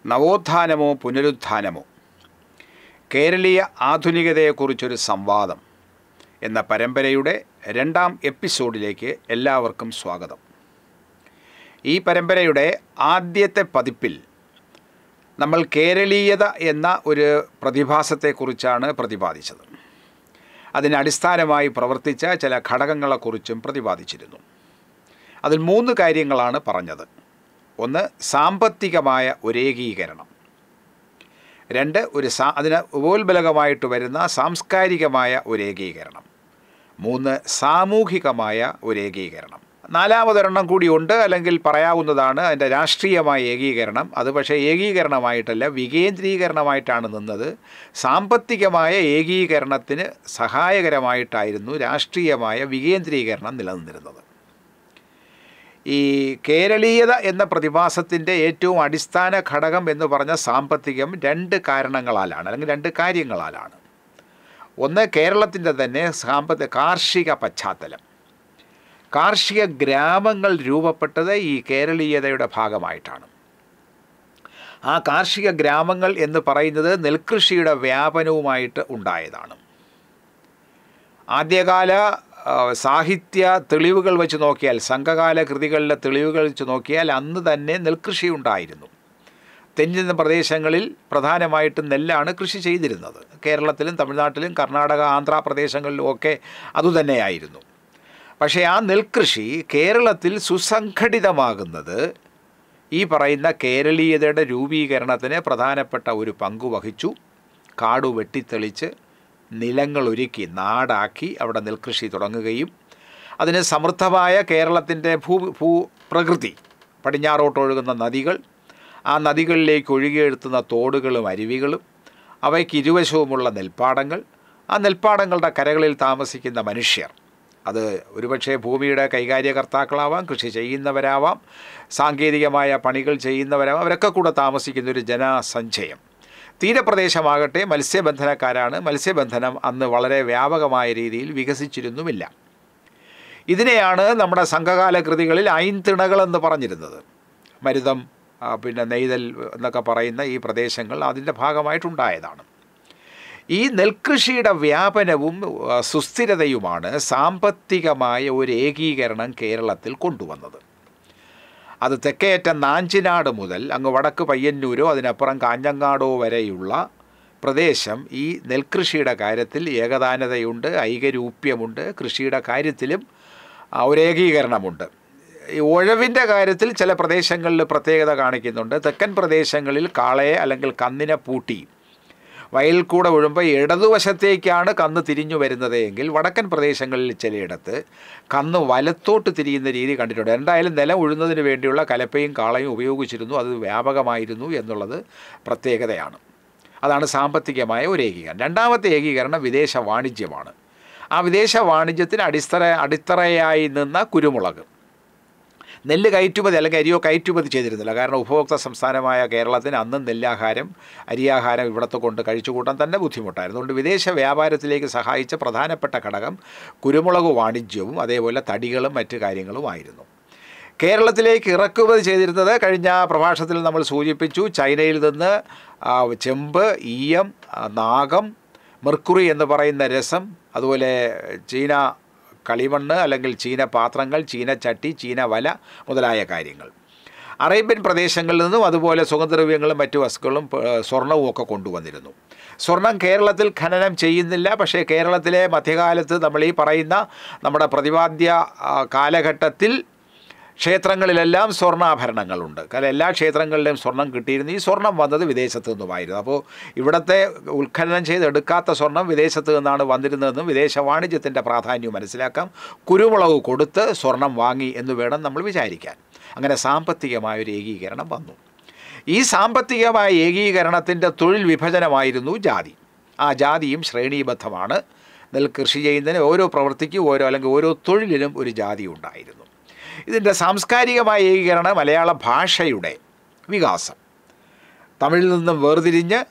നവോത്ഥാനമോ പുനരുത്ഥാനമോ കേരളീയ ആധുനികതയെക്കുറിച്ചൊരു സംവാദം എന്ന പരമ്പരയുടെ രണ്ടാം എപ്പിസോഡിലേക്ക് എല്ലാവർക്കും സ്വാഗതം ഈ പരമ്പരയുടെ ആദ്യത്തെ പതിപ്പിൽ നമ്മൾ കേരളീയത എന്ന ഒരു പ്രതിഭാസത്തെക്കുറിച്ചാണ് പ്രതിപാദിച്ചത് അതിനടിസ്ഥാനമായി പ്രവർത്തിച്ച ചില ഘടകങ്ങളെക്കുറിച്ചും പ്രതിപാദിച്ചിരുന്നു അതിൽ മൂന്ന് കാര്യങ്ങളാണ് പറഞ്ഞത് ഒന്ന് സാമ്പത്തികമായ ഒരു ഏകീകരണം രണ്ട് ഒരു സാ അതിന് ഉപോത്ബലകമായിട്ട് വരുന്ന സാംസ്കാരികമായ ഒരു ഏകീകരണം മൂന്ന് സാമൂഹികമായ ഒരു ഏകീകരണം നാലാമതൊരെണ്ണം കൂടിയുണ്ട് അല്ലെങ്കിൽ പറയാവുന്നതാണ് അതിൻ്റെ രാഷ്ട്രീയമായ ഏകീകരണം അത് പക്ഷേ ഏകീകരണമായിട്ടല്ല വികേന്ദ്രീകരണമായിട്ടാണ് നിന്നത് സാമ്പത്തികമായ ഏകീകരണത്തിന് സഹായകരമായിട്ടായിരുന്നു രാഷ്ട്രീയമായ വികേന്ദ്രീകരണം നിലനിന്നിരുന്നത് ഈ കേരളീയത എന്ന പ്രതിഭാസത്തിൻ്റെ ഏറ്റവും അടിസ്ഥാന ഘടകം എന്ന് പറഞ്ഞ സാമ്പത്തികം രണ്ട് കാരണങ്ങളാലാണ് അല്ലെങ്കിൽ രണ്ട് കാര്യങ്ങളാലാണ് ഒന്ന് കേരളത്തിൻ്റെ തന്നെ സാമ്പത്തിക കാർഷിക പശ്ചാത്തലം കാർഷിക ഗ്രാമങ്ങൾ രൂപപ്പെട്ടത് ഈ കേരളീയതയുടെ ഭാഗമായിട്ടാണ് ആ കാർഷിക ഗ്രാമങ്ങൾ എന്ന് പറയുന്നത് നെൽകൃഷിയുടെ വ്യാപനവുമായിട്ട് ഉണ്ടായതാണ് ആദ്യകാല സാഹിത്യ തെളിവുകൾ വെച്ച് നോക്കിയാൽ സംഘകാല കൃതികളിലെ തെളിവുകൾ വെച്ച് നോക്കിയാൽ അന്ന് തന്നെ നെൽകൃഷി ഉണ്ടായിരുന്നു തെന്നിരുന്ന പ്രദേശങ്ങളിൽ പ്രധാനമായിട്ടും നെല്ലാണ് കൃഷി ചെയ്തിരുന്നത് കേരളത്തിലും തമിഴ്നാട്ടിലും കർണാടക ആന്ധ്രാപ്രദേശങ്ങളിലും ഒക്കെ അതുതന്നെയായിരുന്നു പക്ഷേ ആ നെൽകൃഷി കേരളത്തിൽ സുസംഘടിതമാകുന്നത് ഈ പറയുന്ന കേരളീയതയുടെ രൂപീകരണത്തിന് പ്രധാനപ്പെട്ട ഒരു പങ്കു വഹിച്ചു കാടു വെട്ടിത്തെളിച്ച് നിലങ്ങൾ ഒരുക്കി നാടാക്കി അവിടെ നെൽകൃഷി തുടങ്ങുകയും അതിന് സമൃദ്ധമായ കേരളത്തിൻ്റെ ഭൂ ഭൂ പ്രകൃതി പടിഞ്ഞാറോട്ടൊഴുകുന്ന നദികൾ ആ നദികളിലേക്ക് ഒഴുകിയെടുത്തുന്ന തോടുകളും അരുവികളും അവയ്ക്ക് ഇരുവശവുമുള്ള നെൽപ്പാടങ്ങൾ ആ നെൽപ്പാടങ്ങളുടെ കരകളിൽ താമസിക്കുന്ന മനുഷ്യർ അത് ഒരുപക്ഷെ ഭൂമിയുടെ കൈകാര്യകർത്താക്കളാവാം കൃഷി ചെയ്യുന്നവരാവാം സാങ്കേതികമായ പണികൾ ചെയ്യുന്നവരാവാം അവരൊക്കെ കൂടെ താമസിക്കുന്ന ഒരു ജനസഞ്ചയം തീരപ്രദേശമാകട്ടെ മത്സ്യബന്ധനക്കാരാണ് മത്സ്യബന്ധനം അന്ന് വളരെ വ്യാപകമായ രീതിയിൽ വികസിച്ചിരുന്നുമില്ല ഇതിനെയാണ് നമ്മുടെ സംഘകാല കൃതികളിൽ ഐൻതിണകളെന്ന് പറഞ്ഞിരുന്നത് മരുതം പിന്നെ നെയ്തൽ എന്നൊക്കെ പറയുന്ന ഈ പ്രദേശങ്ങൾ അതിൻ്റെ ഭാഗമായിട്ടുണ്ടായതാണ് ഈ നെൽകൃഷിയുടെ വ്യാപനവും സുസ്ഥിരതയുമാണ് സാമ്പത്തികമായ ഒരു ഏകീകരണം കേരളത്തിൽ കൊണ്ടുവന്നത് അത് തെക്കേയറ്റം നാഞ്ചിനാട് മുതൽ അങ്ങ് വടക്ക് പയ്യന്നൂരോ അതിനപ്പുറം കാഞ്ഞങ്ങാടോ വരെയുള്ള പ്രദേശം ഈ നെൽകൃഷിയുടെ കാര്യത്തിൽ ഏകദാനതയുണ്ട് ഐകരൂപ്യമുണ്ട് കൃഷിയുടെ കാര്യത്തിലും ഒരു ഏകീകരണമുണ്ട് ഈ ഉഴവിൻ്റെ കാര്യത്തിൽ ചില പ്രദേശങ്ങളിൽ പ്രത്യേകത കാണിക്കുന്നുണ്ട് തെക്കൻ പ്രദേശങ്ങളിൽ കാളയെ അല്ലെങ്കിൽ കന്നിനെ പൂട്ടി വയലിൽ കൂടെ ഒഴുമ്പോൾ ഇടതുവശത്തേക്കാണ് കന്ന് തിരിഞ്ഞു വരുന്നത് എങ്കിൽ വടക്കൻ പ്രദേശങ്ങളിൽ ചിലയിടത്ത് കന്ന് വലത്തോട്ട് തിരിയുന്ന രീതി കണ്ടിട്ടുണ്ട് എന്തായാലും നിലം ഉഴുന്നതിന് വേണ്ടിയുള്ള കലപ്പയും കാളയും ഉപയോഗിച്ചിരുന്നു അത് വ്യാപകമായിരുന്നു എന്നുള്ളത് പ്രത്യേകതയാണ് അതാണ് സാമ്പത്തികമായ ഒരു ഏകീകരണം രണ്ടാമത്തെ ഏകീകരണം വിദേശ വാണിജ്യമാണ് ആ വിദേശ വാണിജ്യത്തിന് അടിത്തറ അടിത്തറയായി നിന്ന കുരുമുളക് നെല്ല് കയറ്റുമതി അല്ലെങ്കിൽ അരിയോ കയറ്റുമതി ചെയ്തിരുന്നില്ല കാരണം ഉപഭോക്തൃ സംസ്ഥാനമായ കേരളത്തിന് അന്നും നെല്ലാഹാരം അരിയാഹാരം ഇവിടത്തെ കൊണ്ട് കഴിച്ചുകൂട്ടാൻ തന്നെ ബുദ്ധിമുട്ടായിരുന്നു അതുകൊണ്ട് വിദേശ വ്യാപാരത്തിലേക്ക് സഹായിച്ച പ്രധാനപ്പെട്ട ഘടകം കുരുമുളക് വാണിജ്യവും അതേപോലെ തടികളും മറ്റു കാര്യങ്ങളുമായിരുന്നു കേരളത്തിലേക്ക് ഇറക്കുമതി ചെയ്തിരുന്നത് കഴിഞ്ഞ പ്രഭാഷണത്തിൽ നമ്മൾ സൂചിപ്പിച്ചു ചൈനയിൽ നിന്ന് ചെമ്പ് ഈയം നാഗം മെർക്കുറി എന്ന് പറയുന്ന രസം അതുപോലെ ചീന കളിമണ്ണ് അല്ലെങ്കിൽ ചീന പാത്രങ്ങൾ ചീനച്ചട്ടി ചീന വല മുതലായ കാര്യങ്ങൾ അറേബ്യൻ പ്രദേശങ്ങളിൽ നിന്നും അതുപോലെ സുഗന്ധദ്രവ്യങ്ങളും മറ്റു വസ്തുക്കളും സ്വർണവും ഒക്കെ കൊണ്ടുവന്നിരുന്നു സ്വർണം കേരളത്തിൽ ഖനനം ചെയ്യുന്നില്ല പക്ഷേ കേരളത്തിലെ മധ്യകാലത്ത് നമ്മൾ ഈ പറയുന്ന നമ്മുടെ പ്രതിപാദ്യ കാലഘട്ടത്തിൽ ക്ഷേത്രങ്ങളിലെല്ലാം സ്വർണ്ണാഭരണങ്ങളുണ്ട് കാരണം എല്ലാ ക്ഷേത്രങ്ങളിലും സ്വർണം കിട്ടിയിരുന്നു ഈ സ്വർണം വന്നത് വിദേശത്തു നിന്നുമായിരുന്നു അപ്പോൾ ഇവിടുത്തെ ഉത്ഖനനം ചെയ്തെടുക്കാത്ത സ്വർണം വിദേശത്തു നിന്നാണ് വന്നിരുന്നതെന്നും വിദേശ വാണിജ്യത്തിൻ്റെ പ്രാധാന്യം മനസ്സിലാക്കാം കുരുമുളക് കൊടുത്ത് സ്വർണം വാങ്ങി എന്ന് വേണം നമ്മൾ വിചാരിക്കാൻ അങ്ങനെ സാമ്പത്തികമായ ഒരു ഏകീകരണം വന്നു ഈ സാമ്പത്തികമായ ഏകീകരണത്തിൻ്റെ തൊഴിൽ വിഭജനമായിരുന്നു ജാതി ആ ജാതിയും ശ്രേണീബദ്ധമാണ് നെൽ കൃഷി ചെയ്യുന്നതിന് ഓരോ പ്രവൃത്തിക്കും ഓരോ അല്ലെങ്കിൽ ഓരോ തൊഴിലിനും ഒരു ജാതി ഉണ്ടായിരുന്നു ഇതിൻ്റെ സാംസ്കാരികമായ ഏകീകരണം മലയാള ഭാഷയുടെ വികാസം തമിഴിൽ നിന്നും വേർതിരിഞ്ഞ്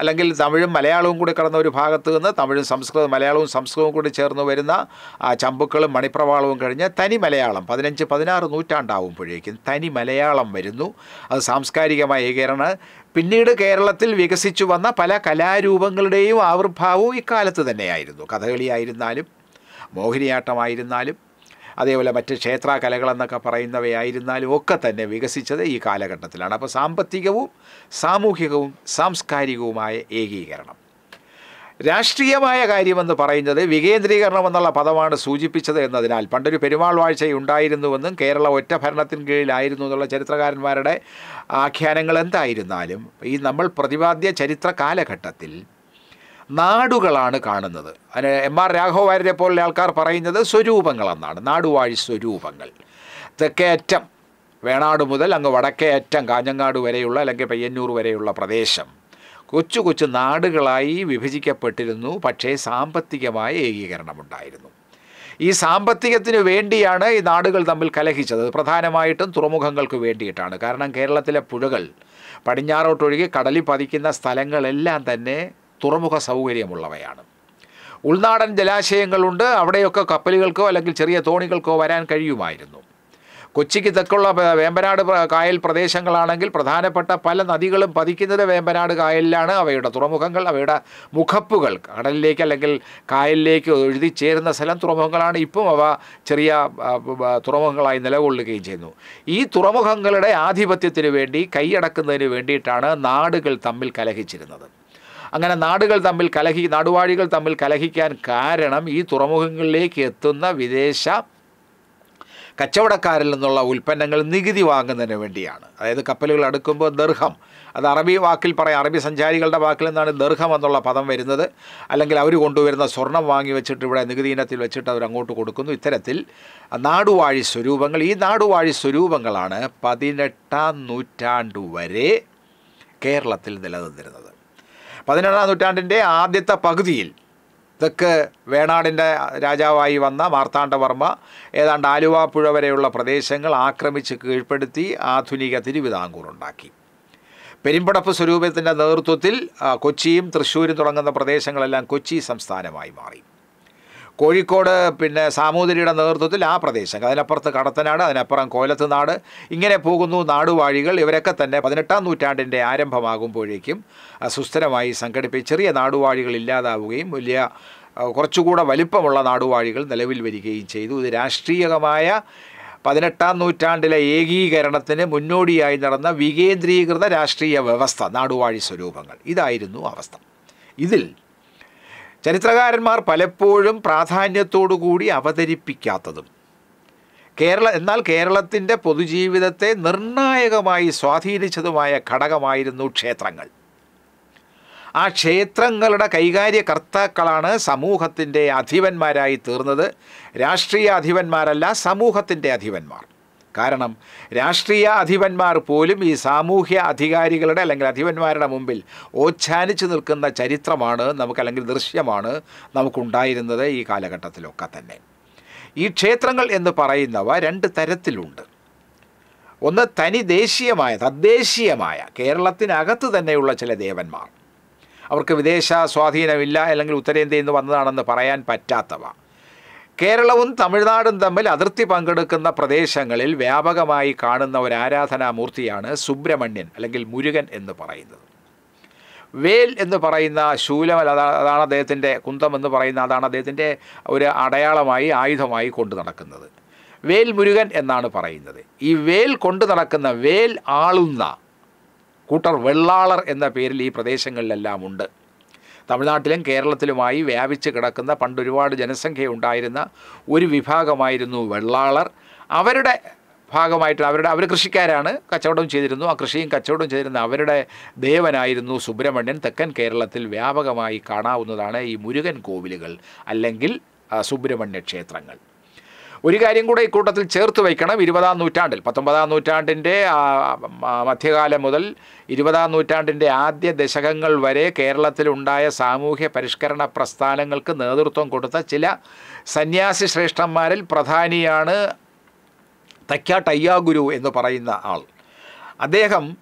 അല്ലെങ്കിൽ തമിഴും മലയാളവും കൂടി കടന്ന ഒരു ഭാഗത്ത് നിന്ന് തമിഴും സംസ്കൃതം മലയാളവും സംസ്കൃതവും കൂടി ചേർന്ന് വരുന്ന ആ ചമ്പുക്കളും മണിപ്രവാളവും കഴിഞ്ഞ് തനി മലയാളം പതിനഞ്ച് പതിനാറ് നൂറ്റാണ്ടാവുമ്പോഴേക്കും തനി മലയാളം വരുന്നു അത് സാംസ്കാരികമായ ഏകീകരണ പിന്നീട് കേരളത്തിൽ വികസിച്ചു വന്ന പല കലാരൂപങ്ങളുടെയും ആവിർഭാവവും ഇക്കാലത്ത് തന്നെയായിരുന്നു കഥകളിയായിരുന്നാലും മോഹിനിയാട്ടമായിരുന്നാലും അതേപോലെ മറ്റ് ക്ഷേത്ര കലകളെന്നൊക്കെ പറയുന്നവയായിരുന്നാലും ഒക്കെ തന്നെ വികസിച്ചത് ഈ കാലഘട്ടത്തിലാണ് അപ്പോൾ സാമ്പത്തികവും സാമൂഹികവും സാംസ്കാരികവുമായ ഏകീകരണം രാഷ്ട്രീയമായ കാര്യമെന്ന് പറയുന്നത് വികേന്ദ്രീകരണം എന്നുള്ള പദമാണ് സൂചിപ്പിച്ചത് എന്നതിനാൽ പണ്ടൊരു പെരുമാൾ വാഴ്ചയുണ്ടായിരുന്നുവെന്നും കേരള ഒറ്റ ഭരണത്തിന് കീഴിലായിരുന്നു എന്നുള്ള ചരിത്രകാരന്മാരുടെ ആഖ്യാനങ്ങൾ എന്തായിരുന്നാലും ഈ നമ്മൾ പ്രതിപാദ്യ ചരിത്ര കാലഘട്ടത്തിൽ നാടുകളാണ് കാണുന്നത് അതിന് എം ആർ രാഘവവാര്യരെ പോലുള്ള ആൾക്കാർ പറയുന്നത് സ്വരൂപങ്ങളെന്നാണ് നാടുവാഴി സ്വരൂപങ്ങൾ തെക്കേ അറ്റം വേണാട് മുതൽ അങ്ങ് വടക്കേ അറ്റം കാഞ്ഞങ്ങാട് വരെയുള്ള അല്ലെങ്കിൽ പയ്യന്നൂർ വരെയുള്ള പ്രദേശം കൊച്ചു കൊച്ചു നാടുകളായി വിഭജിക്കപ്പെട്ടിരുന്നു പക്ഷേ സാമ്പത്തികമായ ഏകീകരണമുണ്ടായിരുന്നു ഈ സാമ്പത്തികത്തിന് വേണ്ടിയാണ് ഈ നാടുകൾ തമ്മിൽ കലഹിച്ചത് പ്രധാനമായിട്ടും തുറമുഖങ്ങൾക്ക് വേണ്ടിയിട്ടാണ് കാരണം കേരളത്തിലെ പുഴകൾ പടിഞ്ഞാറോട്ടൊഴുകി കടലിൽ പതിക്കുന്ന സ്ഥലങ്ങളെല്ലാം തന്നെ തുറമുഖ സൗകര്യമുള്ളവയാണ് ഉൾനാടൻ ജലാശയങ്ങളുണ്ട് അവിടെയൊക്കെ കപ്പലുകൾക്കോ അല്ലെങ്കിൽ ചെറിയ തോണികൾക്കോ വരാൻ കഴിയുമായിരുന്നു കൊച്ചിക്ക് തെക്കുള്ള പ- വേമ്പനാട് പ്ര- കായൽ പ്രദേശങ്ങളാണെങ്കിൽ പ്രധാനപ്പെട്ട പല നദികളും പതിക്കുന്നത് വേമ്പനാട് കായലിലാണ് അവയുടെ തുറമുഖങ്ങൾ അവയുടെ മുഖപ്പുകൾ കടലിലേക്ക് അല്ലെങ്കിൽ കായലിലേക്ക് എഴുതി ചേരുന്ന സ്ഥലം തുറമുഖങ്ങളാണ് ഇപ്പം അവ ചെറിയ ആ, ബ- തുറമുഖങ്ങളായി നിലകൊള്ളുകയും ചെയ്യുന്നു ഈ തുറമുഖങ്ങളുടെ ആധിപത്യത്തിന് വേണ്ടി കൈയടക്കുന്നതിന് വേണ്ടിയിട്ടാണ് നാടുകൾ തമ്മിൽ കലഹിച്ചിരുന്നത് അങ്ങനെ നാടുകൾ തമ്മിൽ കലഹി നാടുവാഴികൾ തമ്മിൽ കലഹിക്കാൻ കാരണം ഈ തുറമുഖങ്ങളിലേക്ക് എത്തുന്ന വിദേശ കച്ചവടക്കാരിൽ നിന്നുള്ള ഉൽപ്പന്നങ്ങൾ നികുതി വാങ്ങുന്നതിന് വേണ്ടിയാണ് അതായത് കപ്പലുകൾ അടുക്കുമ്പോൾ ദർഹം അത് അറബി വാക്കിൽ പറയാം അറബി സഞ്ചാരികളുടെ വാക്കിൽ നിന്നാണ് ദർഹം എന്നുള്ള പദം വരുന്നത് അല്ലെങ്കിൽ അവർ കൊണ്ടുവരുന്ന സ്വർണം വാങ്ങി വെച്ചിട്ട് ഇവിടെ നികുതി ഇനത്തിൽ വെച്ചിട്ട് അവർ അങ്ങോട്ട് കൊടുക്കുന്നു ഇത്തരത്തിൽ നാടുവാഴി സ്വരൂപങ്ങൾ ഈ നാടുവാഴി സ്വരൂപങ്ങളാണ് പതിനെട്ടാം നൂറ്റാണ്ടു വരെ കേരളത്തിൽ നിലനിന്നിരുന്നത് പതിനെട്ടാം നൂറ്റാണ്ടിൻ്റെ ആദ്യത്തെ പകുതിയിൽ തെക്ക് വേണാടിൻ്റെ രാജാവായി വന്ന മാർത്താണ്ഡവർമ്മ ഏതാണ്ട് ആലുവ പുഴ വരെയുള്ള പ്രദേശങ്ങൾ ആക്രമിച്ച് കീഴ്പ്പെടുത്തി ആധുനിക തിരുവിതാംകൂർ ഉണ്ടാക്കി പെരുമ്പടപ്പ് സ്വരൂപത്തിൻ്റെ നേതൃത്വത്തിൽ ആ, കൊച്ചിയും തൃശ്ശൂരും തുടങ്ങുന്ന പ്രദേശങ്ങളെല്ലാം കൊച്ചി സംസ്ഥാനമായി മാറി കോഴിക്കോട് പിന്നെ സാമൂതിരിയുടെ നേതൃത്വത്തിൽ ആ പ്രദേശം അതിനപ്പുറത്ത് കടത്തനാട് അതിനപ്പുറം കോലത്തുനാട് ഇങ്ങനെ പോകുന്നു നാടുവാഴികൾ ഇവരൊക്കെ തന്നെ പതിനെട്ടാം നൂറ്റാണ്ടിൻ്റെ ആരംഭമാകുമ്പോഴേക്കും ആ, സുസ്ഥിരമായി സംഘടിപ്പിച്ച് ചെറിയ നാടുവാഴികൾ ഇല്ലാതാവുകയും വലിയ ആ, കുറച്ചുകൂടെ വലിപ്പമുള്ള നാടുവാഴികൾ നിലവിൽ വരികയും ചെയ്തു ഇത് രാഷ്ട്രീയമായ പതിനെട്ടാം നൂറ്റാണ്ടിലെ ഏകീകരണത്തിന് മുന്നോടിയായി നടന്ന വികേന്ദ്രീകൃത രാഷ്ട്രീയ വ്യവസ്ഥ നാടുവാഴി സ്വരൂപങ്ങൾ ഇതായിരുന്നു അവസ്ഥ ഇതിൽ ചരിത്രകാരന്മാർ പലപ്പോഴും പ്രാധാന്യത്തോടുകൂടി അവതരിപ്പിക്കാത്തതും കേരള എന്നാൽ കേരളത്തിൻ്റെ പൊതുജീവിതത്തെ നിർണായകമായി സ്വാധീനിച്ചതുമായ ഘടകമായിരുന്നു ക്ഷേത്രങ്ങൾ ആ ക്ഷേത്രങ്ങളുടെ കൈകാര്യകർത്താക്കളാണ് സമൂഹത്തിൻ്റെ അധിപന്മാരായി തീർന്നത് രാഷ്ട്രീയ അധിപന്മാരല്ല സമൂഹത്തിൻ്റെ അധിപന്മാർ കാരണം രാഷ്ട്രീയ അധിപന്മാർ പോലും ഈ സാമൂഹ്യ അധികാരികളുടെ അല്ലെങ്കിൽ അധിപന്മാരുടെ മുമ്പിൽ ഓച്ഛാനിച്ചു നിൽക്കുന്ന ചരിത്രമാണ് നമുക്ക് അല്ലെങ്കിൽ ദൃശ്യമാണ് നമുക്കുണ്ടായിരുന്നത് ഈ കാലഘട്ടത്തിലൊക്കെ തന്നെ ഈ ക്ഷേത്രങ്ങൾ എന്ന് പറയുന്നവ രണ്ട് തരത്തിലുണ്ട് ഒന്ന് തനി ദേശീയമായ തദ്ദേശീയമായ കേരളത്തിനകത്ത് തന്നെയുള്ള ചില ദേവന്മാർ അവർക്ക് വിദേശ സ്വാധീനമില്ല അല്ലെങ്കിൽ ഉത്തരേന്ത്യയിൽ നിന്ന് വന്നതാണെന്ന് പറയാൻ പറ്റാത്തവ കേരളവും തമിഴ്നാടും തമ്മിൽ അതിർത്തി പങ്കെടുക്കുന്ന പ്രദേശങ്ങളിൽ വ്യാപകമായി കാണുന്ന ഒരു ആരാധനാമൂർത്തിയാണ് സുബ്രഹ്മണ്യൻ അല്ലെങ്കിൽ മുരുകൻ എന്ന് പറയുന്നത് വേൽ എന്ന് പറയുന്ന ശൂലം അല്ല, അതാ- അതാണ് അദ്ദേഹത്തിൻ്റെ കുന്തം എന്ന് പറയുന്ന അതാണ് അദ്ദേഹത്തിൻ്റെ ഒരു അടയാളമായി ആയുധമായി കൊണ്ടു നടക്കുന്നത് വേൽ മുരുകൻ എന്നാണ് പറയുന്നത് ഈ വേൽ കൊണ്ടു നടക്കുന്ന വേൽ ആളുന്ന കൂട്ടർ വെള്ളാളർ എന്ന പേരിൽ ഈ പ്രദേശങ്ങളിലെല്ലാം ഉണ്ട് തമിഴ്നാട്ടിലും കേരളത്തിലുമായി വ്യാപിച്ച് കിടക്കുന്ന പണ്ട് ഒരുപാട് ജനസംഖ്യ ഉണ്ടായിരുന്ന ഒരു വിഭാഗമായിരുന്നു വെള്ളാളർ അവരുടെ ഭാഗമായിട്ട് അവരുടെ അവർ കൃഷിക്കാരാണ് കച്ചവടം ചെയ്തിരുന്നു ആ കൃഷിയും കച്ചവടം ചെയ്തിരുന്ന അവരുടെ ദേവനായിരുന്നു സുബ്രഹ്മണ്യൻ തെക്കൻ കേരളത്തിൽ വ്യാപകമായി കാണാവുന്നതാണ് ഈ മുരുകൻ കോവിലുകൾ അല്ലെങ്കിൽ ആ, സുബ്രഹ്മണ്യ ക്ഷേത്രങ്ങൾ ഒരു കാര്യം കൂടെ ഇക്കൂട്ടത്തിൽ ചേർത്ത് വയ്ക്കണം ഇരുപതാം നൂറ്റാണ്ടിൽ പത്തൊമ്പതാം നൂറ്റാണ്ടിൻ്റെ ആ, ആ, മധ്യകാലം മുതൽ ഇരുപതാം നൂറ്റാണ്ടിൻ്റെ ആദ്യ ദശകങ്ങൾ വരെ കേരളത്തിലുണ്ടായ സാമൂഹ്യ പരിഷ്കരണ പ്രസ്ഥാനങ്ങൾക്ക് നേതൃത്വം കൊടുത്ത ചില സന്യാസി ശ്രേഷ്ഠന്മാരിൽ പ്രധാനിയാണ് തയ്ക്കാട്ടയ്യാഗുരു എന്ന് പറയുന്ന ആൾ അദ്ദേഹം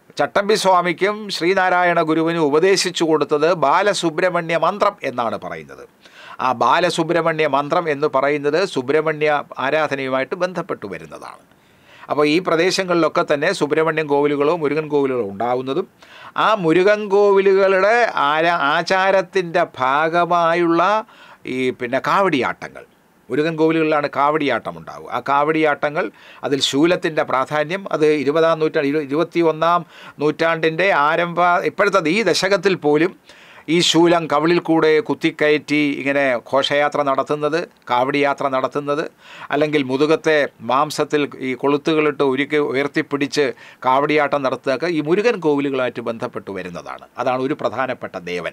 ചട്ടമ്പി സ്വാമിക്കും ശ്രീനാരായണ ഗുരുവിനും ഉപദേശിച്ചു കൊടുത്തത് ബാലസുബ്രഹ്മണ്യ മന്ത്രം എന്നാണ് പറയുന്നത് ആ ബാലസുബ്രഹ്മണ്യ മന്ത്രം എന്ന് പറയുന്നത് സുബ്രഹ്മണ്യ ആരാധനയുമായിട്ട് ബന്ധപ്പെട്ടു വരുന്നതാണ് അപ്പോൾ ഈ പ്രദേശങ്ങളിലൊക്കെ തന്നെ സുബ്രഹ്മണ്യം കോവിലുകളോ മുരുകൻ കോവിലുകളോ ഉണ്ടാവുന്നതും ആ മുരുകൻ കോവിലുകളുടെ ആരാ ആചാരത്തിൻ്റെ ഭാഗമായുള്ള ഈ പിന്നെ കാവടിയാട്ടങ്ങൾ മുരുകൻ കോവിലുകളിലാണ് കാവടിയാട്ടം ഉണ്ടാവുക ആ കാവടിയാട്ടങ്ങൾ അതിൽ ശൂലത്തിൻ്റെ പ്രാധാന്യം അത് ഇരുപതാം നൂറ്റാണ്ട് ഇരു ഇരുപത്തി ഒന്നാം നൂറ്റാണ്ടിൻ്റെ ആരംഭ ഇപ്പോഴത്തെ ഈ ദശകത്തിൽ പോലും ഈ ശൂലം കവിളിൽ കൂടെ കുത്തിക്കയറ്റി ഇങ്ങനെ ഘോഷയാത്ര നടത്തുന്നത് കാവടി യാത്ര നടത്തുന്നത് അല്ലെങ്കിൽ മുതുകത്തെ മാംസത്തിൽ ഈ കൊളുത്തുകളിട്ട് ഉരുക്കി ഉയർത്തിപ്പിടിച്ച് കാവടിയാട്ടം നടത്തുക ഈ മുരുകൻ കോവിലുകളായിട്ട് ബന്ധപ്പെട്ട് വരുന്നതാണ് അതാണ് ഒരു പ്രധാനപ്പെട്ട ദേവൻ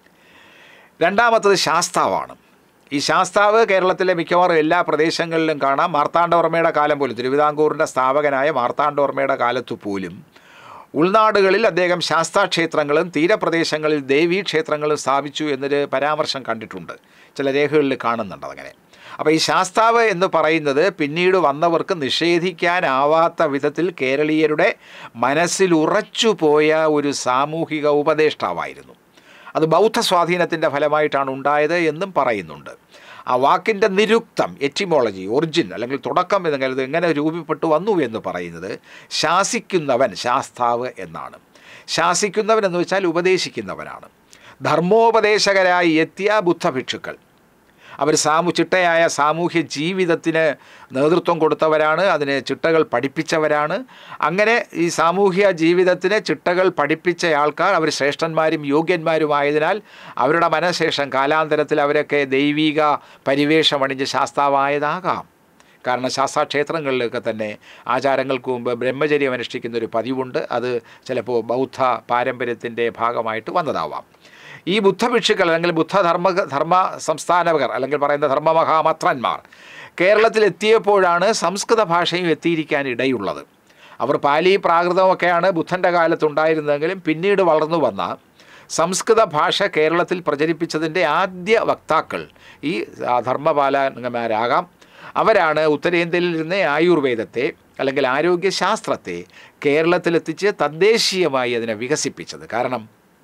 രണ്ടാമത്തത് ശാസ്താവാണ് ഈ ശാസ്താവ് കേരളത്തിലെ മിക്കവാറും എല്ലാ പ്രദേശങ്ങളിലും കാണാം മാർത്താണ്ഡവർമ്മയുടെ കാലം പോലും തിരുവിതാംകൂറിൻ്റെ സ്ഥാപകനായ മാർത്താണ്ഡവർമ്മയുടെ കാലത്ത് പോലും ഉൾനാടുകളിൽ അദ്ദേഹം ശാസ്താക്ഷേത്രങ്ങളും തീരപ്രദേശങ്ങളിൽ ദേവീ ക്ഷേത്രങ്ങളും സ്ഥാപിച്ചു എന്നൊരു പരാമർശം കണ്ടിട്ടുണ്ട് ചില രേഖകളിൽ കാണുന്നുണ്ട് അതങ്ങനെ അപ്പോൾ ഈ ശാസ്താവ് എന്ന് പറയുന്നത് പിന്നീട് വന്നവർക്ക് നിഷേധിക്കാനാവാത്ത വിധത്തിൽ കേരളീയരുടെ മനസ്സിൽ ഉറച്ചുപോയ ഒരു സാമൂഹിക ഉപദേഷ്ടാവായിരുന്നു അത് ബൗദ്ധ സ്വാധീനത്തിൻ്റെ ഫലമായിട്ടാണ് ഉണ്ടായത് എന്നും പറയുന്നുണ്ട് ആ വാക്കിൻ്റെ നിരുക്തം എറ്റിമോളജി ഒറിജിൻ അല്ലെങ്കിൽ തുടക്കം എന്നെങ്കിൽ ഇത് എങ്ങനെ രൂപപ്പെട്ടു വന്നു എന്ന് പറയുന്നത് ശാസിക്കുന്നവൻ ശാസ്താവ് എന്നാണ് ശാസിക്കുന്നവൻ എന്ന് വെച്ചാൽ ഉപദേശിക്കുന്നവനാണ് ധർമ്മോപദേശകരായി എത്തിയ ബുദ്ധഭിക്ഷുക്കൾ അവർ സാമു ചിട്ടയായ സാമൂഹ്യ ജീവിതത്തിന് നേതൃത്വം കൊടുത്തവരാണ് അതിന് ചിട്ടകൾ പഠിപ്പിച്ചവരാണ് അങ്ങനെ ഈ സാമൂഹ്യ ജീവിതത്തിന് ചിട്ടകൾ പഠിപ്പിച്ച ആൾക്കാർ അവർ ശ്രേഷ്ഠന്മാരും യോഗ്യന്മാരുമായതിനാൽ അവരുടെ മനഃശേഷം കാലാന്തരത്തിൽ അവരൊക്കെ ദൈവിക പരിവേഷമണിഞ്ഞ് ശാസ്താവായതാകാം കാരണം ശാസ്താക്ഷേത്രങ്ങളിലൊക്കെ തന്നെ ആചാരങ്ങൾക്ക് മുമ്പ് ബ്രഹ്മചര്യം അനുഷ്ഠിക്കുന്ന ഒരു പതിവുണ്ട് അത് ചിലപ്പോൾ ബൗദ്ധ പാരമ്പര്യത്തിൻ്റെ ഭാഗമായിട്ട് വന്നതാവാം ഈ ബുദ്ധഭിക്ഷുക്കൾ അല്ലെങ്കിൽ ബുദ്ധധർമ്മ ധർമ്മ സംസ്ഥാനകർ അല്ലെങ്കിൽ പറയുന്ന ധർമ്മമഹാമത്രന്മാർ കേരളത്തിലെത്തിയപ്പോഴാണ് സംസ്കൃത ഭാഷയും എത്തിയിരിക്കാൻ ഇടയുള്ളത് അവർ പാലി പ്രാകൃതമൊക്കെയാണ് ബുദ്ധൻ്റെ കാലത്തുണ്ടായിരുന്നതെങ്കിലും പിന്നീട് വളർന്നു വന്ന സംസ്കൃത ഭാഷ കേരളത്തിൽ പ്രചരിപ്പിച്ചതിൻ്റെ ആദ്യ വക്താക്കൾ ഈ ധർമ്മപാലകന്മാരാകാം അവരാണ് ഉത്തരേന്ത്യയിൽ ഇരുന്ന ആയുർവേദത്തെ അല്ലെങ്കിൽ ആരോഗ്യശാസ്ത്രത്തെ കേരളത്തിലെത്തിച്ച് തദ്ദേശീയമായി അതിനെ വികസിപ്പിച്ചത് കാരണം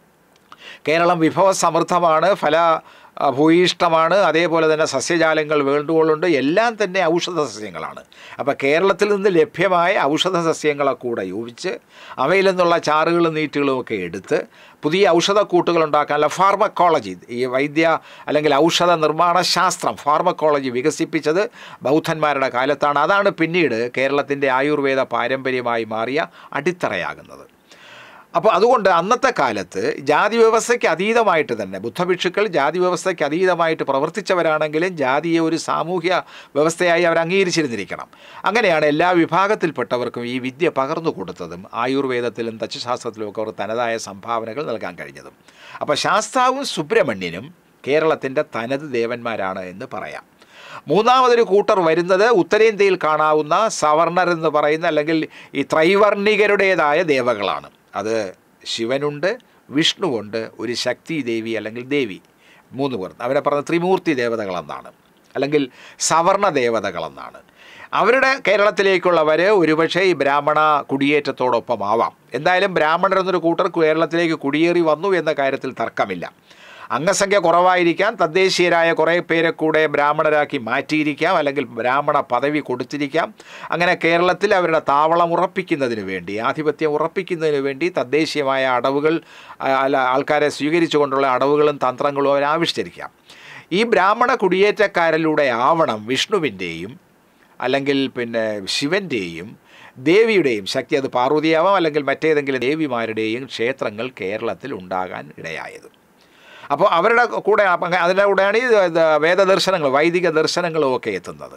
കേരളം വിഭവസമൃദ്ധമാണ് ഫല ഭൂയിഷ്ടമാണ് അതേപോലെ തന്നെ സസ്യജാലങ്ങൾ വേണ്ടുകളുണ്ട് എല്ലാം തന്നെ ഔഷധ സസ്യങ്ങളാണ് അപ്പോൾ കേരളത്തിൽ നിന്ന് ലഭ്യമായ ഔഷധ സസ്യങ്ങളെ കൂടെ യോജിച്ച് അവയിൽ നിന്നുള്ള ചാറുകളും നീറ്റുകളും ഒക്കെ എടുത്ത് പുതിയ ഔഷധക്കൂട്ടുകൾ ഉണ്ടാക്കാനുള്ള ഫാർമക്കോളജി ഈ വൈദ്യ അല്ലെങ്കിൽ ഔഷധ നിർമ്മാണ ശാസ്ത്രം ഫാർമക്കോളജി വികസിപ്പിച്ചത് ബൗദ്ധന്മാരുടെ കാലത്താണ് അതാണ് പിന്നീട് കേരളത്തിൻ്റെ ആയുർവേദ പാരമ്പര്യമായി മാറിയ അടിത്തറയാകുന്നത് അപ്പോൾ അതുകൊണ്ട് അന്നത്തെ കാലത്ത് ജാതി വ്യവസ്ഥയ്ക്ക് അതീതമായിട്ട് തന്നെ ബുദ്ധഭിക്ഷുക്കൾ ജാതി വ്യവസ്ഥയ്ക്ക് അതീതമായിട്ട് പ്രവർത്തിച്ചവരാണെങ്കിലും ജാതിയെ ഒരു സാമൂഹ്യ വ്യവസ്ഥയായി അവർ അംഗീകരിച്ചിരുന്നിരിക്കണം അങ്ങനെയാണ് എല്ലാ വിഭാഗത്തിൽപ്പെട്ടവർക്കും ഈ വിദ്യ പകർന്നു കൊടുത്തതും ആയുർവേദത്തിലും തച്ചുശാസ്ത്രത്തിലും ഒക്കെ അവർ തനതായ സംഭാവനകൾ നൽകാൻ കഴിഞ്ഞതും അപ്പോൾ ശാസ്താവും സുബ്രഹ്മണ്യനും കേരളത്തിൻ്റെ തനത് ദേവന്മാരാണ് എന്ന് പറയാം മൂന്നാമതൊരു കൂട്ടർ വരുന്നത് ഉത്തരേന്ത്യയിൽ കാണാവുന്ന സവർണർ എന്ന് പറയുന്ന അല്ലെങ്കിൽ ഈ ത്രൈവർണികരുടേതായ ദേവകളാണ് അത് ശിവനുണ്ട് വിഷ്ണുവുണ്ട് ഒരു ശക്തി ദേവി അല്ലെങ്കിൽ ദേവി മൂന്ന് പേർ അവരെ പറഞ്ഞ ത്രിമൂർത്തി ദേവതകളെന്നാണ് അല്ലെങ്കിൽ സവർണ ദേവതകളെന്നാണ് അവരുടെ കേരളത്തിലേക്കുള്ളവർ ഒരുപക്ഷെ ഈ ബ്രാഹ്മണ കുടിയേറ്റത്തോടൊപ്പം ആവാം എന്തായാലും ബ്രാഹ്മണർ എന്നൊരു കൂട്ടർ കേരളത്തിലേക്ക് കുടിയേറി വന്നു എന്ന കാര്യത്തിൽ തർക്കമില്ല അംഗസംഖ്യ കുറവായിരിക്കാം തദ്ദേശീയരായ കുറേ പേരെ കൂടെ ബ്രാഹ്മണരാക്കി മാറ്റിയിരിക്കാം അല്ലെങ്കിൽ ബ്രാഹ്മണ പദവി കൊടുത്തിരിക്കാം അങ്ങനെ കേരളത്തിൽ അവരുടെ താവളം ഉറപ്പിക്കുന്നതിന് വേണ്ടി ആധിപത്യം ഉറപ്പിക്കുന്നതിന് വേണ്ടി തദ്ദേശീയമായ അടവുകൾ അല്ല ആൾക്കാരെ സ്വീകരിച്ചുകൊണ്ടുള്ള അടവുകളും തന്ത്രങ്ങളും അവർ ആവിഷ്കരിക്കാം ഈ ബ്രാഹ്മണ കുടിയേറ്റക്കാരിലൂടെ ആവണം വിഷ്ണുവിൻ്റെയും അല്ലെങ്കിൽ പിന്നെ ശിവൻ്റെയും ദേവിയുടെയും ശക്തി അത് പാർവതിയാവാം അല്ലെങ്കിൽ മറ്റേതെങ്കിലും ദേവിമാരുടെയും ക്ഷേത്രങ്ങൾ കേരളത്തിൽ ഉണ്ടാകാൻ ഇടയായത് അപ്പോൾ അവരുടെ കൂടെ അതിൻ്റെ കൂടെയാണ് ഈ വേദദർശനങ്ങൾ വൈദിക ദർശനങ്ങളും ഒക്കെ എത്തുന്നത്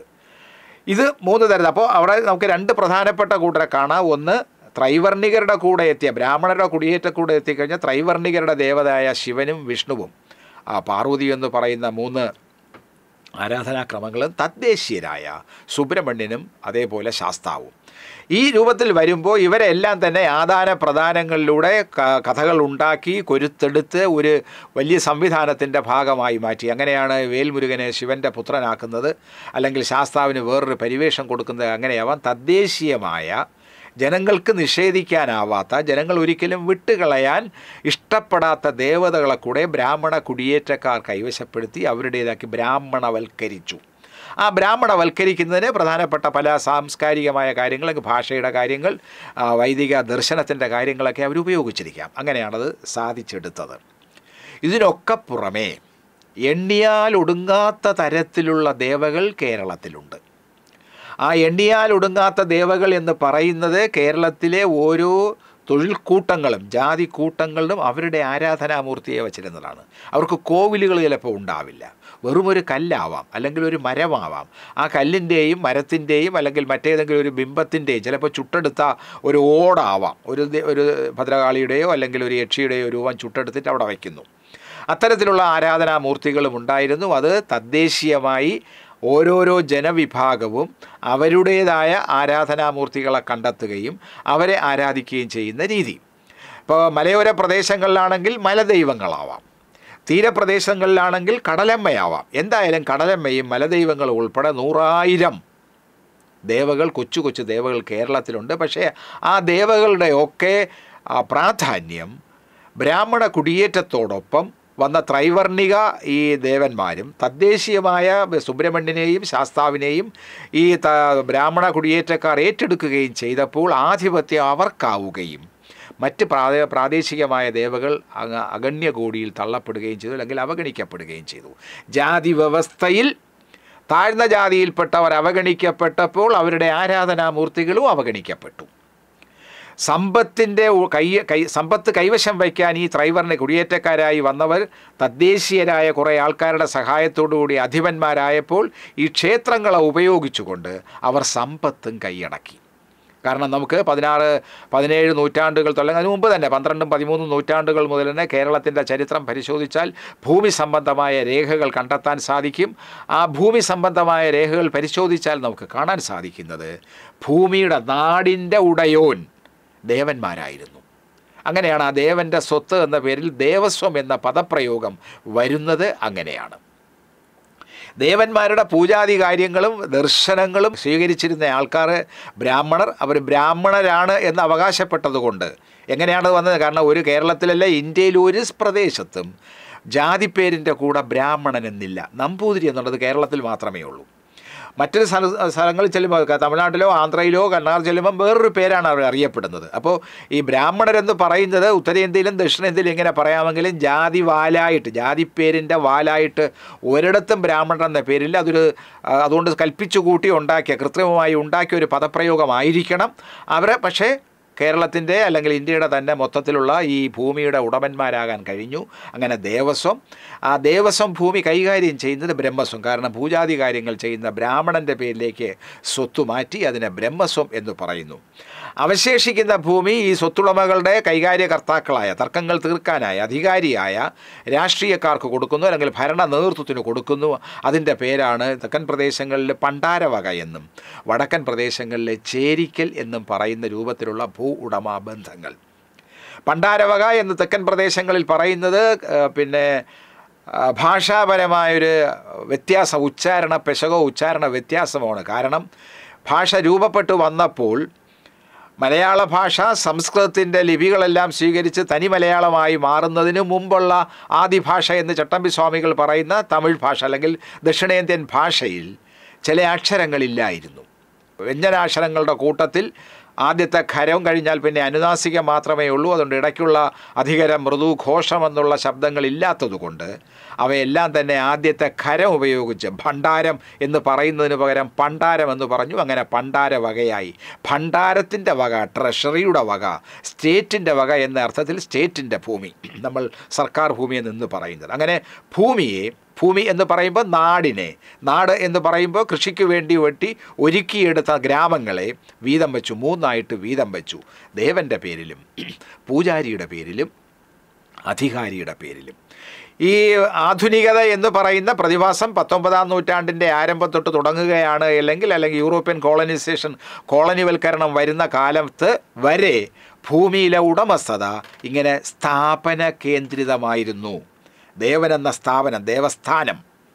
ഇത് മൂന്ന് തരം അപ്പോൾ അവിടെ നമുക്ക് രണ്ട് പ്രധാനപ്പെട്ട കൂട്ടരെ കാണാം ഒന്ന് ത്രൈവർണികരുടെ കൂടെ എത്തിയ ബ്രാഹ്മണരുടെ കുടിയേറ്റ കൂടെ എത്തിക്കഴിഞ്ഞാൽ ത്രൈവർണികരുടെ ദേവതയായ ശിവനും വിഷ്ണുവും ആ പാർവതി എന്ന് പറയുന്ന മൂന്ന് ആരാധനാക്രമങ്ങളും തദ്ദേശീയരായ സുബ്രഹ്മണ്യനും അതേപോലെ ശാസ്താവും ഈ രൂപത്തിൽ വരുമ്പോൾ ഇവരെല്ലാം തന്നെ ആദാന പ്രദാനങ്ങളിലൂടെ കഥകൾ ഉണ്ടാക്കി കൊരുത്തെടുത്ത് ഒരു വലിയ സംവിധാനത്തിൻ്റെ ഭാഗമായി മാറ്റി അങ്ങനെയാണ് വേൽമുരുകനെ ശിവൻ്റെ പുത്രനാക്കുന്നത് അല്ലെങ്കിൽ ശാസ്താവിന് വേറൊരു പരിവേഷം കൊടുക്കുന്നത് അങ്ങനെയാവാം തദ്ദേശീയമായ ജനങ്ങൾക്ക് നിഷേധിക്കാനാവാത്ത ജനങ്ങൾ ഒരിക്കലും വിട്ടുകളയാൻ ഇഷ്ടപ്പെടാത്ത ദേവതകളെ കൂടെ ബ്രാഹ്മണ കുടിയേറ്റക്കാർ കൈവശപ്പെടുത്തി അവരുടേതാക്കി ബ്രാഹ്മണവൽക്കരിച്ചു ആ ബ്രാഹ്മണവൽക്കരിക്കുന്നതിന് പ്രധാനപ്പെട്ട പല സാംസ്കാരികമായ കാര്യങ്ങൾ ഭാഷയുടെ കാര്യങ്ങൾ ആ, വൈദിക ദർശനത്തിൻ്റെ കാര്യങ്ങളൊക്കെ അവർ ഉപയോഗിച്ചിരിക്കാം അങ്ങനെയാണത് സാധിച്ചെടുത്തത് ഇതിനൊക്കെ പുറമേ എണ്ണിയാൽ ഒടുങ്ങാത്ത തരത്തിലുള്ള ദേവകൾ കേരളത്തിലുണ്ട് ആ എണ്ണിയാൽ ഒടുങ്ങാത്ത ദേവകൾ എന്ന് പറയുന്നത് കേരളത്തിലെ ഓരോ തൊഴിൽ കൂട്ടങ്ങളും ജാതി കൂട്ടങ്ങളിലും അവരുടെ ആരാധനാമൂർത്തിയെ വച്ചിരുന്നതാണ് അവർക്ക് കോവിലുകൾ ചിലപ്പോൾ ഉണ്ടാവില്ല വെറും ഒരു കല്ലാവാം അല്ലെങ്കിൽ ഒരു മരമാവാം ആ കല്ലിൻ്റെയും മരത്തിൻ്റെയും അല്ലെങ്കിൽ മറ്റേതെങ്കിലും ഒരു ബിംബത്തിൻ്റെയും ചിലപ്പോൾ ചുട്ടെടുത്ത ഒരു ഓടാവാം ഒരു ദേ- ഒരു ഭദ്രകാളിയുടെയോ അല്ലെങ്കിൽ ഒരു യക്ഷിയുടെയോ രൂപം ചുട്ടെടുത്തിട്ട് അവിടെ വയ്ക്കുന്നു അത്തരത്തിലുള്ള ആരാധനാമൂർത്തികളും ഉണ്ടായിരുന്നു അത് തദ്ദേശീയമായി ഓരോരോ ജനവിഭാഗവും അവരുടേതായ ആരാധനാമൂർത്തികളെ കണ്ടെത്തുകയും അവരെ ആരാധിക്കുകയും ചെയ്യുന്ന രീതി ഇപ്പോൾ മലയോര പ്രദേശങ്ങളിലാണെങ്കിൽ മലദൈവങ്ങളാവാം തീരപ്രദേശങ്ങളിലാണെങ്കിൽ കടലമ്മയാവാം എന്തായാലും കടലമ്മയും മലദൈവങ്ങളും ഉൾപ്പെടെ നൂറായിരം ദേവകൾ കൊച്ചു കൊച്ചു ദേവകൾ കേരളത്തിലുണ്ട് പക്ഷേ ആ ദേവകളുടെ ഒക്കെ ആ, പ്രാധാന്യം ബ്രാഹ്മണ കുടിയേറ്റത്തോടൊപ്പം വന്ന ത്രൈവർണിക ഈ ദേവന്മാരും തദ്ദേശീയമായ സുബ്രഹ്മണ്യനെയും ശാസ്താവിനെയും ഈ ത ബ്രാഹ്മണ കുടിയേറ്റക്കാർ ഏറ്റെടുക്കുകയും ചെയ്തപ്പോൾ ആധിപത്യം അവർക്കാവുകയും മറ്റ് പ്രാദേ പ്രാദേശികമായ ദേവകൾ അങ്ങ് അഗണ്യ കോടിയിൽ തള്ളപ്പെടുകയും ചെയ്തു അല്ലെങ്കിൽ അവഗണിക്കപ്പെടുകയും ചെയ്തു ജാതി വ്യവസ്ഥയിൽ താഴ്ന്ന ജാതിയിൽപ്പെട്ടവർ അവഗണിക്കപ്പെട്ടപ്പോൾ അവരുടെ ആരാധനാമൂർത്തികളും അവഗണിക്കപ്പെട്ടു സമ്പത്തിൻ്റെ ഉ- കൈ കൈ സമ്പത്ത് കൈവശം വയ്ക്കാൻ ഈ ത്രൈവർണ്ണ കുടിയേറ്റക്കാരായി വന്നവർ തദ്ദേശീയരായ കുറേ ആൾക്കാരുടെ സഹായത്തോടുകൂടി അധിപന്മാരായപ്പോൾ ഈ ക്ഷേത്രങ്ങളെ ഉപയോഗിച്ചുകൊണ്ട് അവർ സമ്പത്തും കൈയടക്കി കാരണം നമുക്ക് പതിനാറ് പതിനേഴ് നൂറ്റാണ്ടുകൾ തുടങ്ങി അതിനു മുമ്പ് തന്നെ പന്ത്രണ്ടും പതിമൂന്നും നൂറ്റാണ്ടുകൾ മുതൽ തന്നെ കേരളത്തിൻ്റെ ചരിത്രം പരിശോധിച്ചാൽ ഭൂമി സംബന്ധമായ രേഖകൾ കണ്ടെത്താൻ സാധിക്കും ആ ഭൂമി സംബന്ധമായ രേഖകൾ പരിശോധിച്ചാൽ നമുക്ക് കാണാൻ സാധിക്കുന്നത് ഭൂമിയുടെ നാടിൻ്റെ ഉടയോൻ ദേവന്മാരായിരുന്നു അങ്ങനെയാണ് ആ ദേവൻ്റെ സ്വത്ത് എന്ന പേരിൽ ദേവസ്വം എന്ന പദപ്രയോഗം വരുന്നത് അങ്ങനെയാണ് ദേവന്മാരുടെ പൂജാതി കാര്യങ്ങളും ദർശനങ്ങളും സ്വീകരിച്ചിരുന്ന ആൾക്കാർ ബ്രാഹ്മണർ അവർ ബ്രാഹ്മണരാണ് എന്ന് അവകാശപ്പെട്ടതുകൊണ്ട് എങ്ങനെയാണ് അത് വന്നത് കാരണം ഒരു കേരളത്തിലല്ല ഇന്ത്യയിൽ ഒരു പ്രദേശത്തും ജാതിപ്പേരിൻ്റെ കൂടെ ബ്രാഹ്മണൻ എന്നില്ല നമ്പൂതിരി എന്നുള്ളത് കേരളത്തിൽ മാത്രമേ ഉള്ളൂ മറ്റൊരു സ്ഥല സ്ഥലങ്ങളിൽ ചെല്ലുമ്പോൾ ക- തമിഴ്നാട്ടിലോ ആന്ധ്രയിലോ കണ്ണാർ ചെല്ലുമ്പോൾ വേറൊരു പേരാണ് അവർ അറിയപ്പെടുന്നത് അപ്പോൾ ഈ ബ്രാഹ്മണരെന്ന് പറയുന്നത് ഉത്തരേന്ത്യയിലും ദക്ഷിണേന്ത്യയിലും ഇങ്ങനെ പറയാമെങ്കിലും ജാതി വാലായിട്ട് ജാതിപ്പേരിൻ്റെ വാലായിട്ട് ഒരിടത്തും ബ്രാഹ്മണൻ എന്ന പേരില്ല അതൊരു ആ, അതുകൊണ്ട് കൽപ്പിച്ചു കൂട്ടി ഉണ്ടാക്കിയ കൃത്രിമമായി ഉണ്ടാക്കിയ ഒരു പദപ്രയോഗമായിരിക്കണം അവരെ പക്ഷേ കേരളത്തിൻ്റെ അല്ലെങ്കിൽ ഇന്ത്യയുടെ തന്നെ മൊത്തത്തിലുള്ള ഈ ഭൂമിയുടെ ഉടമന്മാരാകാൻ കഴിഞ്ഞു അങ്ങനെ ദേവസ്വം ആ ദേവസ്വം ഭൂമി കൈകാര്യം ചെയ്യുന്നത് ബ്രഹ്മസ്വം കാരണം പൂജാതി കാര്യങ്ങൾ ചെയ്യുന്ന ബ്രാഹ്മണൻ്റെ പേരിലേക്ക് സ്വത്ത് മാറ്റി അതിനെ ബ്രഹ്മസ്വം എന്ന് പറയുന്നു അവശേഷിക്കുന്ന ഭൂമി ഈ സ്വത്തുടമകളുടെ കൈകാര്യകർത്താക്കളായ തർക്കങ്ങൾ തീർക്കാനായ അധികാരിയായ രാഷ്ട്രീയക്കാർക്ക് കൊടുക്കുന്നു അല്ലെങ്കിൽ ഭരണ നേതൃത്വത്തിന് കൊടുക്കുന്നു അതിൻ്റെ പേരാണ് തെക്കൻ പ്രദേശങ്ങളിൽ പണ്ടാരവക എന്നും വടക്കൻ പ്രദേശങ്ങളിലെ ചേരിക്കൽ എന്നും പറയുന്ന രൂപത്തിലുള്ള ഭൂ ഉടമ ബന്ധങ്ങൾ പണ്ടാരവക എന്ന് തെക്കൻ പ്രദേശങ്ങളിൽ പറയുന്നത് ആ, പിന്നെ ആ, ഭാഷാപരമായൊരു വ്യത്യാസം ഉച്ചാരണ പെശകോ ഉച്ചാരണ വ്യത്യാസമാണ് കാരണം ഭാഷ രൂപപ്പെട്ടു വന്നപ്പോൾ മലയാള ഭാഷ സംസ്കൃതത്തിൻ്റെ ലിപികളെല്ലാം സ്വീകരിച്ച് തനി മലയാളമായി മാറുന്നതിന് മുമ്പുള്ള ആദിഭാഷ എന്ന് ചട്ടമ്പി സ്വാമികൾ പറയുന്ന തമിഴ് ഭാഷ അല്ലെങ്കിൽ ദക്ഷിണേന്ത്യൻ ഭാഷയിൽ ചില അക്ഷരങ്ങളില്ലായിരുന്നു വ്യഞ്ജനാക്ഷരങ്ങളുടെ കൂട്ടത്തിൽ ആദ്യത്തെ ഖരം കഴിഞ്ഞാൽ പിന്നെ അനുനാസികം മാത്രമേ ഉള്ളൂ അതുകൊണ്ട് ഇടയ്ക്കുള്ള അധികരം മൃദു ഘോഷം എന്നുള്ള ശബ്ദങ്ങൾ ഇല്ലാത്തതുകൊണ്ട് അവയെല്ലാം തന്നെ ആദ്യത്തെ ഖരം ഉപയോഗിച്ച് ഭണ്ഡാരം എന്ന് പറയുന്നതിന് പകരം പണ്ടാരം എന്ന് പറഞ്ഞു അങ്ങനെ പണ്ടാര വകയായി ഭണ്ഡാരത്തിൻ്റെ വക ട്രഷറിയുടെ വക സ്റ്റേറ്റിൻ്റെ വക എന്ന അർത്ഥത്തിൽ സ്റ്റേറ്റിൻ്റെ ഭൂമി നമ്മൾ സർക്കാർ ഭൂമി എന്ന് പറയുന്നത് അങ്ങനെ ഭൂമിയെ ഭൂമി എന്ന് പറയുമ്പോൾ നാടിനെ നാട് എന്ന് പറയുമ്പോൾ കൃഷിക്ക് വേണ്ടി വെട്ടി ഒരുക്കിയെടുത്ത ഗ്രാമങ്ങളെ വീതം വെച്ചു മൂന്നായിട്ട് വീതം വെച്ചു ദേവൻ്റെ പേരിലും പൂജാരിയുടെ പേരിലും അധികാരിയുടെ പേരിലും ഈ ആധുനികത എന്ന് പറയുന്ന പ്രതിഭാസം പത്തൊമ്പതാം നൂറ്റാണ്ടിൻ്റെ ആരംഭം തൊട്ട് തുടങ്ങുകയാണ് അല്ലെങ്കിൽ അല്ലെങ്കിൽ യൂറോപ്യൻ കോളനൈസേഷൻ കോളനിവൽക്കരണം വരുന്ന കാലത്ത് വരെ ഭൂമിയിലെ ഉടമസ്ഥത ഇങ്ങനെ സ്ഥാപന കേന്ദ്രിതമായിരുന്നു ദേവൻ എന്ന സ്ഥാപനം ദേവസ്ഥാനം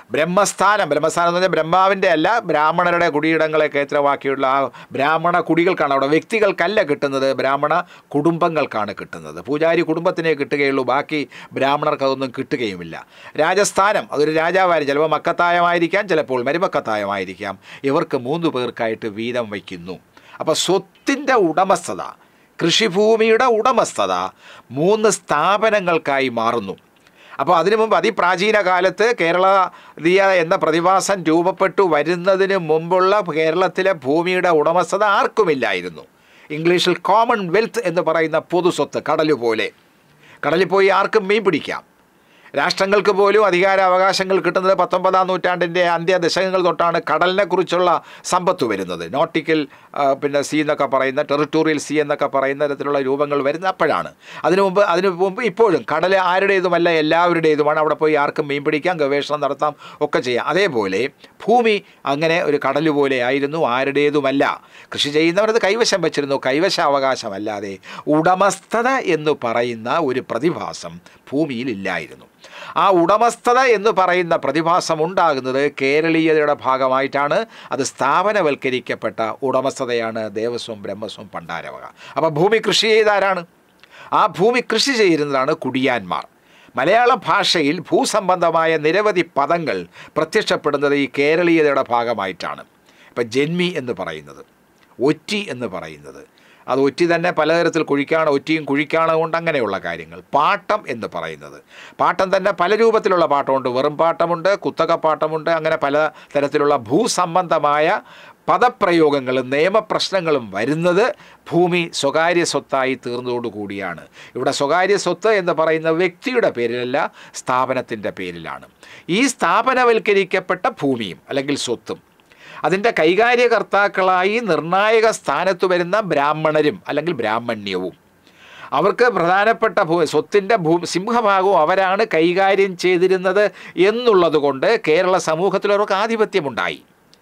ബ്രഹ്മസ്ഥാനം ബ്രഹ്മസ്ഥാനം എന്ന് പറഞ്ഞാൽ ബ്രഹ്മാവിൻ്റെ അല്ല ബ്രാഹ്മണരുടെ കുടിയിടങ്ങളെ കേന്ദ്രമാക്കിയുള്ള ആ ബ്രാഹ്മണ കുടികൾക്കാണ് അവിടെ വ്യക്തികൾക്കല്ല കിട്ടുന്നത് ബ്രാഹ്മണ കുടുംബങ്ങൾക്കാണ് കിട്ടുന്നത് പൂജാരി കുടുംബത്തിനേ കിട്ടുകയുള്ളൂ ബാക്കി ബ്രാഹ്മണർക്ക് അതൊന്നും കിട്ടുകയുമില്ല രാജസ്ഥാനം അതൊരു രാജാവായിരുന്നു ചിലപ്പോൾ മക്കത്തായമായിരിക്കാം ചിലപ്പോൾ മരുമക്കത്തായമായിരിക്കാം ഇവർക്ക് മൂന്ന് പേർക്കായിട്ട് വീതം വയ്ക്കുന്നു അപ്പോൾ സ്വത്തിൻ്റെ ഉടമസ്ഥത കൃഷിഭൂമിയുടെ ഉടമസ്ഥത മൂന്ന് സ്ഥാപനങ്ങൾക്കായി മാറുന്നു അപ്പോൾ അതിനു മുമ്പ് അതിപ്രാചീന കാലത്ത് കേരളീയ എന്ന പ്രതിഭാസം രൂപപ്പെട്ടു വരുന്നതിന് മുമ്പുള്ള കേരളത്തിലെ ഭൂമിയുടെ ഉടമസ്ഥത ആർക്കുമില്ലായിരുന്നു ഇംഗ്ലീഷിൽ കോമൺ വെൽത്ത് എന്ന് പറയുന്ന പൊതുസ്വത്ത് കടൽ പോലെ കടലിൽ പോയി ആർക്കും മീൻ പിടിക്കാം രാഷ്ട്രങ്ങൾക്ക് പോലും അധികാര അവകാശങ്ങൾ കിട്ടുന്നത് പത്തൊമ്പതാം നൂറ്റാണ്ടിൻ്റെ അന്ത്യ ദശകങ്ങൾ തൊട്ടാണ് കടലിനെ കുറിച്ചുള്ള സമ്പത്ത് വരുന്നത് നോട്ടിക്കൽ ആ, പിന്നെ സി എന്നൊക്കെ പറയുന്ന ടെറിട്ടോറിയൽ സി എന്നൊക്കെ പറയുന്ന തരത്തിലുള്ള രൂപങ്ങൾ വരുന്നത് അപ്പോഴാണ് അതിനു മുമ്പ് അതിനു മുമ്പ് ഇപ്പോഴും കടൽ ആരുടേതുമല്ല എല്ലാവരുടേതുമാണ് അവിടെ പോയി ആർക്കും മീൻ പിടിക്കാം ഗവേഷണം നടത്താം ഒക്കെ ചെയ്യാം അതേപോലെ ഭൂമി അങ്ങനെ ഒരു കടൽ പോലെ ആയിരുന്നു ആരുടേതുമല്ല കൃഷി ചെയ്യുന്നവരത് കൈവശം വെച്ചിരുന്നു കൈവശാവകാശമല്ലാതെ ഉടമസ്ഥത എന്ന് പറയുന്ന ഒരു പ്രതിഭാസം ഭൂമിയിലില്ലായിരുന്നു ആ ഉടമസ്ഥത എന്ന് പറയുന്ന പ്രതിഭാസം ഉണ്ടാകുന്നത് കേരളീയതയുടെ ഭാഗമായിട്ടാണ് അത് സ്ഥാപനവൽക്കരിക്കപ്പെട്ട ഉടമസ്ഥതയാണ് ദേവസ്വം ബ്രഹ്മസ്വം പണ്ടാരവക അപ്പോൾ ഭൂമി കൃഷി ചെയ്താരാണ് ആ ഭൂമി കൃഷി ചെയ്യുന്നതാണ് കുടിയാന്മാർ മലയാള ഭാഷയിൽ ഭൂസംബന്ധമായ നിരവധി പദങ്ങൾ പ്രത്യക്ഷപ്പെടുന്നത് ഈ കേരളീയതയുടെ ഭാഗമായിട്ടാണ് ഇപ്പം ജന്മി എന്ന് പറയുന്നത് ഒറ്റി എന്ന് പറയുന്നത് അത് ഒറ്റി തന്നെ പലതരത്തിൽ കുഴിക്കാണ് ഒറ്റിയും കുഴിക്കാണ് കൊണ്ട് അങ്ങനെയുള്ള കാര്യങ്ങൾ പാട്ടം എന്ന് പറയുന്നത് പാട്ടം തന്നെ പല രൂപത്തിലുള്ള പാട്ടമുണ്ട് വെറും പാട്ടമുണ്ട് കുത്തക പാട്ടമുണ്ട് അങ്ങനെ പല തരത്തിലുള്ള ഭൂസംബന്ധമായ പദപ്രയോഗങ്ങളും നിയമപ്രശ്നങ്ങളും വരുന്നത് ഭൂമി സ്വകാര്യ സ്വത്തായി തീർന്നതോടുകൂടിയാണ് ഇവിടെ സ്വകാര്യ സ്വത്ത് എന്ന് പറയുന്ന വ്യക്തിയുടെ പേരിലല്ല സ്ഥാപനത്തിൻ്റെ പേരിലാണ് ഈ സ്ഥാപനവൽക്കരിക്കപ്പെട്ട ഭൂമിയും അല്ലെങ്കിൽ സ്വത്തും അതിൻ്റെ കൈകാര്യകർത്താക്കളായി നിർണായക സ്ഥാനത്ത് വരുന്ന ബ്രാഹ്മണരും അല്ലെങ്കിൽ ബ്രാഹ്മണ്യവും അവർക്ക് പ്രധാനപ്പെട്ട ഭൂ സ്വത്തിൻ്റെ ഭൂ സിംഹഭാഗവും അവരാണ് കൈകാര്യം ചെയ്തിരുന്നത് എന്നുള്ളത് കൊണ്ട് കേരള സമൂഹത്തിൽ അവർക്ക് ആധിപത്യമുണ്ടായി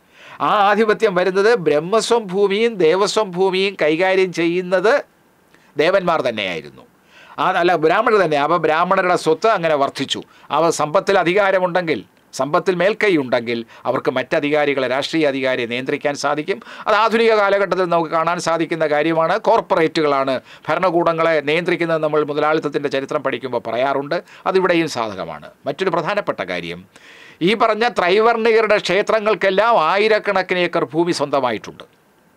ആ ആധിപത്യം വരുന്നത് ബ്രഹ്മസ്വം ഭൂമിയും ദേവസ്വം ഭൂമിയും കൈകാര്യം ചെയ്യുന്നത് ദേവന്മാർ തന്നെയായിരുന്നു ആ അല്ല ബ്രാഹ്മണർ തന്നെ അപ്പോൾ ബ്രാഹ്മണരുടെ സ്വത്ത് അങ്ങനെ വർദ്ധിച്ചു അവ സമ്പത്തിൽ അധികാരമുണ്ടെങ്കിൽ സമ്പത്തിൽ മേൽക്കൈ ഉണ്ടെങ്കിൽ അവർക്ക് മറ്റധികാരികളെ രാഷ്ട്രീയ അധികാരിയെ നിയന്ത്രിക്കാൻ സാധിക്കും അത് ആധുനിക കാലഘട്ടത്തിൽ നമുക്ക് കാണാൻ സാധിക്കുന്ന കാര്യമാണ് കോർപ്പറേറ്റുകളാണ് ഭരണകൂടങ്ങളെ നിയന്ത്രിക്കുന്നത് നമ്മൾ മുതലാളിത്തത്തിൻ്റെ ചരിത്രം പഠിക്കുമ്പോൾ പറയാറുണ്ട് അതിവിടെയും സാധകമാണ് മറ്റൊരു പ്രധാനപ്പെട്ട കാര്യം ഈ പറഞ്ഞ ത്രൈവർണികരുടെ ക്ഷേത്രങ്ങൾക്കെല്ലാം ആയിരക്കണക്കിന് ഏക്കർ ഭൂമി സ്വന്തമായിട്ടുണ്ട്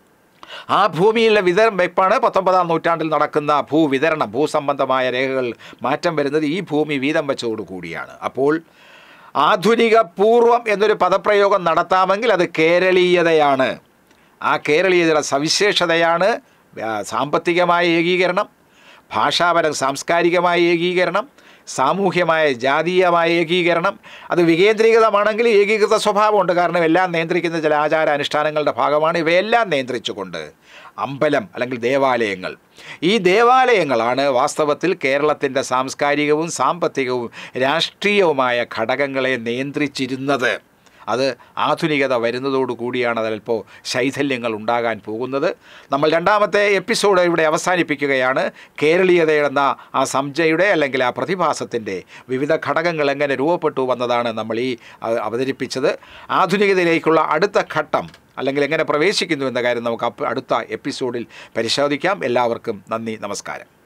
ആ ഭൂമിയിലെ വിതരണം വെപ്പാണ് പത്തൊമ്പതാം നൂറ്റാണ്ടിൽ നടക്കുന്ന ഭൂവിതരണം ഭൂസംബന്ധമായ രേഖകൾ മാറ്റം വരുന്നത് ഈ ഭൂമി വീതം വെച്ചതോടുകൂടിയാണ് അപ്പോൾ ആധുനിക പൂർവം എന്നൊരു പദപ്രയോഗം നടത്താമെങ്കിൽ അത് കേരളീയതയാണ് ആ കേരളീയതയുടെ സവിശേഷതയാണ് ആ, സാമ്പത്തികമായ ഏകീകരണം ഭാഷാപരം സാംസ്കാരികമായ ഏകീകരണം സാമൂഹ്യമായ ജാതീയമായ ഏകീകരണം അത് വികേന്ദ്രീകൃതമാണെങ്കിൽ ഏകീകൃത സ്വഭാവമുണ്ട് കാരണം എല്ലാം നിയന്ത്രിക്കുന്ന ചില ആചാര അനുഷ്ഠാനങ്ങളുടെ ഭാഗമാണ് ഇവയെല്ലാം നിയന്ത്രിച്ചുകൊണ്ട് അമ്പലം അല്ലെങ്കിൽ ദേവാലയങ്ങൾ ഈ ദേവാലയങ്ങളാണ് വാസ്തവത്തിൽ കേരളത്തിൻ്റെ സാംസ്കാരികവും സാമ്പത്തികവും രാഷ്ട്രീയവുമായ ഘടകങ്ങളെ നിയന്ത്രിച്ചിരുന്നത് അത് ആധുനികത വരുന്നതോടുകൂടിയാണ് അതിലപ്പോൾ ശൈഥല്യങ്ങൾ ഉണ്ടാകാൻ പോകുന്നത് നമ്മൾ രണ്ടാമത്തെ എപ്പിസോഡ് ഇവിടെ അവസാനിപ്പിക്കുകയാണ് കേരളീയത എന്ന ആ സംജയുടെ അല്ലെങ്കിൽ ആ പ്രതിഭാസത്തിൻ്റെ വിവിധ ഘടകങ്ങൾ എങ്ങനെ രൂപപ്പെട്ടു വന്നതാണ് നമ്മൾ ഈ അ- അവതരിപ്പിച്ചത് ആധുനികതയിലേക്കുള്ള അടുത്ത ഘട്ടം അല്ലെങ്കിൽ എങ്ങനെ പ്രവേശിക്കുന്നു എന്ന കാര്യം നമുക്ക് അപ്പ- അടുത്ത എപ്പിസോഡിൽ പരിശോധിക്കാം എല്ലാവർക്കും നന്ദി നമസ്കാരം